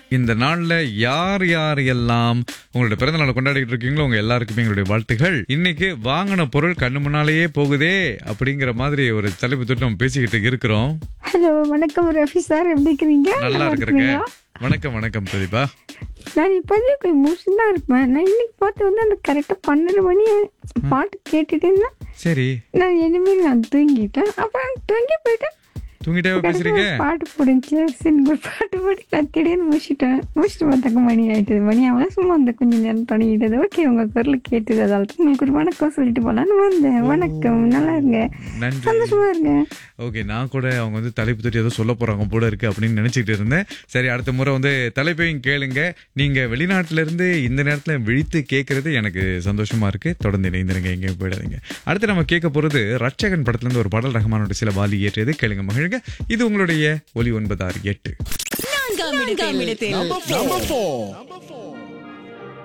இந்த நாள்ல யார் யார் எல்லாம் உங்களுடைய பிறந்த நாளை கொண்டாடிட்டு இருக்கீங்களோ உங்க எல்லாருக்குமே எங்களுடைய வாழ்த்துகள் இன்னைக்கு வாங்கின பொருள் கண்ணு முன்னாலேயே போகுதே அப்படிங்கிற மாதிரி ஒரு தலைப்பு தொட்டு நம்ம பேசிக்கிட்டு இருக்கிறோம் ஹலோ வணக்கம் ரஃபி சார் எப்படி இருக்கிறீங்க நல்லா இருக்கிறேங்க வணக்கம் வணக்கம் பிரதீபா நான் இப்போதே கொஞ்சம் மோசம் தான் இருப்பேன் நான் இன்னைக்கு பார்த்து வந்து அந்த கரெக்டாக பன்னெண்டு மணி பாட்டு கேட்டுட்டு இருந்தேன் சரி நான் இனிமேல் நான் தூங்கிட்டேன் அப்புறம் தூங்கி போயிட்டேன் தூங்கிட்டே பேசுறீங்க ஒரு பாட்டு போடுச்சு சரி ஒரு பாட்டு போட்டு நான் திடீர்னு முடிச்சிட்டேன் முடிச்சுட்டு பார்த்தாக்க மணி ஆயிட்டது மணி ஆகலாம் சும்மா அந்த கொஞ்ச நேரம் தொடங்கிட்டது ஓகே உங்க குரல் கேட்டது அதால தான் உங்களுக்கு ஒரு வணக்கம் சொல்லிட்டு போலான்னு வந்தேன் வணக்கம் நல்லா இருங்க நன்றி சந்தோஷமா இருங்க ஓகே நான் கூட அவங்க வந்து தலைப்பு தொட்டி ஏதோ சொல்ல போறாங்க போல இருக்கு அப்படின்னு நினைச்சிட்டு இருந்தேன் சரி அடுத்த முறை வந்து தலைப்பையும் கேளுங்க நீங்க வெளிநாட்டுல இருந்து இந்த நேரத்துல விழித்து கேட்கறது எனக்கு சந்தோஷமா இருக்கு தொடர்ந்து இணைந்திருங்க எங்கேயும் போயிடாதீங்க அடுத்து நம்ம கேட்க போறது ரட்சகன் படத்துல இருந்து ஒரு பாடல் ரஹ்மானோட சில வாலி ஏற்றியது கேளுங்க மகிழுங்க இது உங்களுடைய ஒலி ஒன்பது ஆறு எட்டு நான்காம் இடத்தில் Number four.